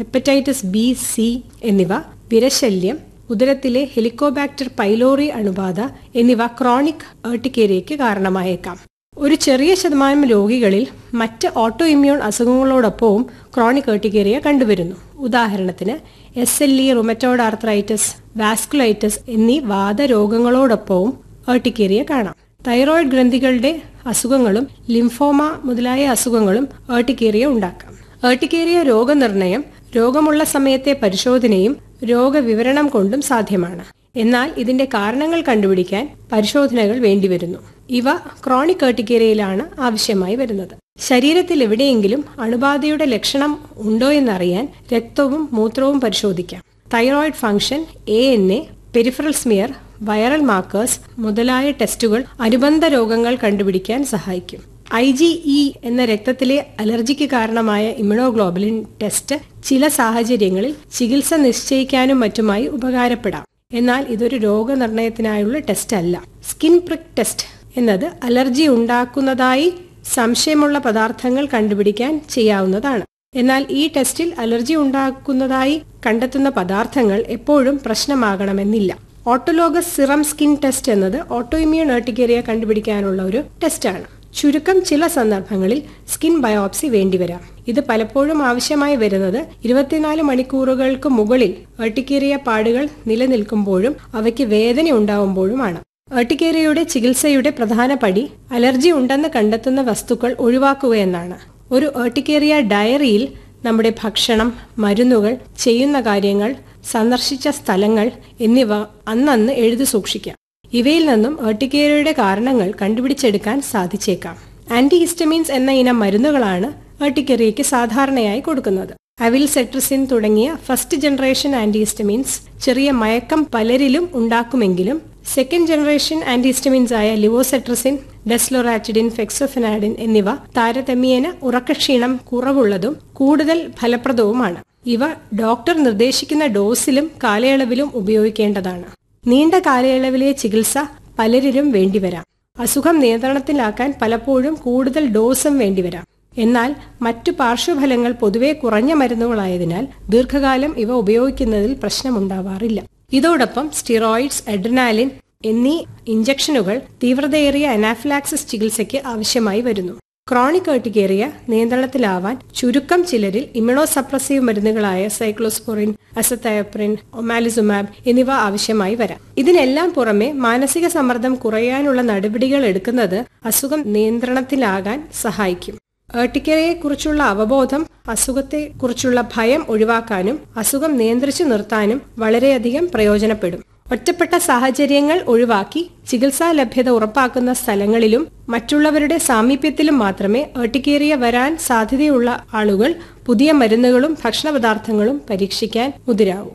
hepatitis B C എന്നിവ വിരശല്യം ഉദരത്തിലെ Helicobacter pylori അണുബാധ എന്നിവ ക്രോണിക് ഏർട്ടിക്കേരിയയ്ക്ക് കാരണമായേക്കാം ഒരു ചെറിയ ശതമാനം രോഗികളിൽ മറ്റ് ഓട്ടോ ഇമ്മ്യൂൺ അസുഖങ്ങളോടൊപ്പവും ക്രോണിക് ഏർട്ടിക്കേരിയ കണ്ടുവരുന്നു ഉദാഹരണത്തിന് S L E rheumatoid arthritis vasculitis എന്നീ വാദരോഗങ്ങളോടൊപ്പവും ഏർട്ടിക്കേരിയ കാണാം തൈറോയിഡ് ഗ്രന്ഥികളുടെ അസുഖങ്ങളും ലിംഫോമ മുതലായ അസുഖങ്ങളും ഏർട്ടിക്കേരിയ ഉണ്ടാക്കാം ഏർട്ടിക്കേരിയ രോഗനിർണയം രോഗമുള്ള സമയത്തെ പരിശോധനയും രോഗവിവരണം കൊണ്ടും സാധ്യമാണ് എന്നാൽ ഇതിന്റെ കാരണങ്ങൾ കണ്ടുപിടിക്കാൻ പരിശോധനകൾ വേണ്ടിവരുന്നു ഇവ ക്രോണിക് ഏർട്ടിക്കേരിയയിലാണ് ആവശ്യമായി വരുന്നത് ശരീരത്തിൽ എവിടെയെങ്കിലും അണുബാധയുടെ ലക്ഷണം ഉണ്ടോ എന്നറിയാൻ രക്തവും മൂത്രവും പരിശോധിക്കാം thyroid function A N A peripheral smear viral markers മുതലായ ടെസ്റ്റുകൾ അനുബന്ധ രോഗങ്ങൾ കണ്ടുപിടിക്കാൻ സഹായിക്കും ഐ ജി ഇ എന്ന രക്തത്തിലെ അലർജിക്ക് കാരണമായ ഇമ്യൂണോഗ്ലോബുലിൻ ടെസ്റ്റ് ചില സാഹചര്യങ്ങളിൽ ചികിത്സ നിശ്ചയിക്കാനും മറ്റുമായി ഉപകാരപ്പെടാം എന്നാൽ ഇതൊരു രോഗനിർണയത്തിനായുള്ള ടെസ്റ്റ് അല്ല സ്കിൻ പ്രിക് ടെസ്റ്റ് എന്നത് അലർജി ഉണ്ടാക്കുന്നതായി സംശയമുള്ള പദാർത്ഥങ്ങൾ കണ്ടുപിടിക്കാൻ ചെയ്യാവുന്നതാണ് എന്നാൽ ഈ ടെസ്റ്റിൽ അലർജി ഉണ്ടാക്കുന്നതായി കണ്ടെത്തുന്ന പദാർത്ഥങ്ങൾ എപ്പോഴും പ്രശ്നമാകണമെന്നില്ല ഓട്ടോലോഗസ് സിറം സ്കിൻ ടെസ്റ്റ് എന്നത് ഓട്ടോഇമ്യൂൺ ഏർട്ടിക്കേരിയ കണ്ടുപിടിക്കാനുള്ള ഒരു ടെസ്റ്റാണ് ചുരുക്കം ചില സന്ദർഭങ്ങളിൽ സ്കിൻ ബയോപ്സി വേണ്ടിവരാം ഇത് പലപ്പോഴും ആവശ്യമായി വരുന്നത് ഇരുപത്തിനാല് മണിക്കൂറുകൾക്ക് മുകളിൽ ഏർട്ടിക്കേറിയ പാടുകൾ നിലനിൽക്കുമ്പോഴും അവയ്ക്ക് വേദന ഉണ്ടാവുമ്പോഴുമാണ് ഏർട്ടിക്കേറിയയുടെ ചികിത്സയുടെ പ്രധാന പടി അലർജി ഉണ്ടെന്ന് കണ്ടെത്തുന്ന വസ്തുക്കൾ ഒഴിവാക്കുക എന്നാണ് ഒരു ഏർട്ടിക്കേറിയ ഡയറിയിൽ നമ്മുടെ ഭക്ഷണം മരുന്നുകൾ ചെയ്യുന്ന കാര്യങ്ങൾ സന്ദർശിച്ച സ്ഥലങ്ങൾ എന്നിവ അന്നന്ന് എഴുതി സൂക്ഷിക്കാം ഇവയിൽ നിന്നും ഏർട്ടിക്കേറിയയുടെ കാരണങ്ങൾ കണ്ടുപിടിച്ചെടുക്കാൻ സാധിച്ചേക്കാം ആന്റിഹിസ്റ്റമീൻസ് എന്ന ഇനം മരുന്നുകളാണ് ഏർട്ടിക്കേറിയയ്ക്ക് സാധാരണയായി കൊടുക്കുന്നത് അവിൽ സെട്രസിൻ തുടങ്ങിയ ഫസ്റ്റ് ജനറേഷൻ ആന്റിഹിസ്റ്റമീൻസ് ചെറിയ മയക്കം പലരിലും ഉണ്ടാക്കുമെങ്കിലും സെക്കൻഡ് ജനറേഷൻ ആന്റിഹിസ്റ്റമീൻസ് ആയ ലിവോസെട്രസിൻ ഡെസ്ലോറാറ്റിഡിൻ ഫെക്സോഫെനാഡിൻ എന്നിവ താരതമ്യേന ഉറക്കക്ഷീണം കുറവുള്ളതും കൂടുതൽ ഫലപ്രദവുമാണ് ഇവ ഡോക്ടർ നിർദ്ദേശിക്കുന്ന ഡോസിലും കാലയളവിലും ഉപയോഗിക്കേണ്ടതാണ് നീണ്ട കാലയളവിലെ ചികിത്സ പലരിലും വേണ്ടിവരാം അസുഖം നിയന്ത്രണത്തിലാക്കാൻ പലപ്പോഴും കൂടുതൽ ഡോസും വേണ്ടിവരാം എന്നാൽ മറ്റു പാർശ്വഫലങ്ങൾ പൊതുവെ കുറഞ്ഞ മരുന്നുകളായതിനാൽ ദീർഘകാലം ഇവ ഉപയോഗിക്കുന്നതിൽ പ്രശ്നമുണ്ടാവാറില്ല ഇതോടൊപ്പം സ്റ്റിറോയിഡ്സ് എഡ്രിനാലിൻ എന്നീ ഇഞ്ചക്ഷനുകൾ തീവ്രതയേറിയ അനാഫിലാക്സിസ് ചികിത്സയ്ക്ക് ആവശ്യമായി വരുന്നു ക്രോണിക് ഏർട്ടിക്കേറിയ നിയന്ത്രണത്തിലാവാൻ ചുരുക്കം ചിലരിൽ ഇമ്യൂണോസപ്രസീവ് മരുന്നുകളായ സൈക്ലോസ്പോറിൻ അസത്തയപ്രിൻ ഒമാലിസുമാബ് എന്നിവ ആവശ്യമായി വരാം ഇതിനെല്ലാം പുറമെ മാനസിക സമ്മർദ്ദം കുറയാനുള്ള നടപടികൾ എടുക്കുന്നത് അസുഖം നിയന്ത്രണത്തിലാകാൻ സഹായിക്കും ഏർട്ടിക്കയെക്കുറിച്ചുള്ള അവബോധം അസുഖത്തെക്കുറിച്ചുള്ള ഭയം ഒഴിവാക്കാനും അസുഖം നിയന്ത്രിച്ചു നിർത്താനും വളരെയധികം പ്രയോജനപ്പെടും ഒറ്റപ്പെട്ട സാഹചര്യങ്ങൾ ഒഴിവാക്കി ചികിത്സാ ലഭ്യത ഉറപ്പാക്കുന്ന സ്ഥലങ്ങളിലും മറ്റുള്ളവരുടെ സാമീപ്യത്തിലും മാത്രമേ ഏർട്ടിക്കേറിയ വരാൻ സാധ്യതയുള്ള ആളുകൾ പുതിയ മരുന്നുകളും ഭക്ഷണപദാർത്ഥങ്ങളും പരീക്ഷിക്കാൻ മുതിരാവൂ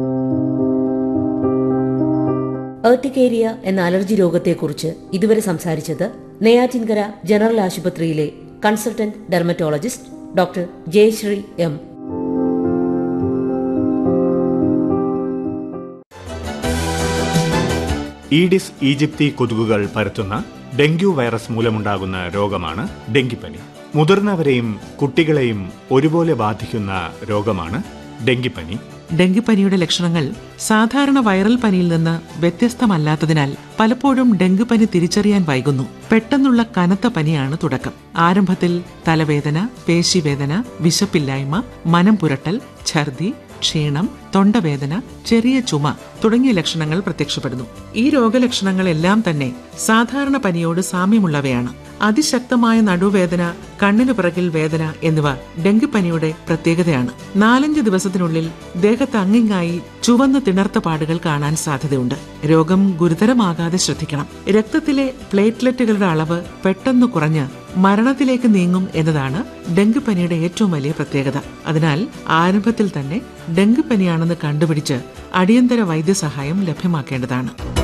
ഏർട്ടിക്കേരിയ എന്ന അലർജി രോഗത്തെക്കുറിച്ച് ഇതുവരെ സംസാരിച്ചത് നെയ്യാറ്റിൻകര ജനറൽ ആശുപത്രിയിലെ consultant dermatologist doctor Jayasree M Aedes aegypti കൊതുകുകൾ പരത്തുന്ന ഡെങ്കു വൈറസ് മൂലമുണ്ടാകുന്ന രോഗമാണ് ഡെങ്കിപ്പനി മുതിർന്നവരെയും കുട്ടികളെയും ഒരുപോലെ ബാധിക്കുന്ന രോഗമാണ് ഡെങ്കിപ്പനി ഡെങ്കിപ്പനിയുടെ ലക്ഷണങ്ങൾ സാധാരണ വൈറൽ പനിയിൽ നിന്ന് വ്യത്യസ്തമല്ലാത്തതിനാൽ പലപ്പോഴും ഡെങ്കിപ്പനി തിരിച്ചറിയാൻ വൈകുന്നു പെട്ടെന്നുള്ള കനത്ത പനിയാണ് തുടക്കം ആരംഭത്തിൽ തലവേദന പേശിവേദന വിശപ്പില്ലായ്മ മനം പുരട്ടൽ ഛർദി ക്ഷീണം തൊണ്ടവേദന ചെറിയ ചുമ തുടങ്ങിയ ലക്ഷണങ്ങൾ പ്രത്യക്ഷപ്പെടുന്നു ഈ രോഗലക്ഷണങ്ങളെല്ലാം തന്നെ സാധാരണ പനിയോട് സാമ്യമുള്ളവയാണ് അതിശക്തമായ നടുവേദന കണ്ണിനു പിറകിൽ വേദന എന്നിവ ഡെങ്കിപ്പനിയുടെ പ്രത്യേകതയാണ് നാലഞ്ച് ദിവസത്തിനുള്ളിൽ ദേഹത്ത് അങ്ങിങ്ങായി ചുവന്ന് തിണർത്ത പാടുകൾ കാണാൻ സാധ്യതയുണ്ട് രോഗം ഗുരുതരമാകാതെ ശ്രദ്ധിക്കണം രക്തത്തിലെ പ്ലേറ്റ്ലെറ്റുകളുടെ അളവ് പെട്ടെന്ന് കുറഞ്ഞ് മരണത്തിലേക്ക് നീങ്ങും എന്നതാണ് ഡെങ്കിപ്പനിയുടെ ഏറ്റവും വലിയ പ്രത്യേകത അതിനാൽ ആരംഭത്തിൽ തന്നെ ഡെങ്കിപ്പനിയാണെന്ന് കണ്ടുപിടിച്ച് അടിയന്തര വൈദ്യസഹായം ലഭ്യമാക്കേണ്ടതാണ്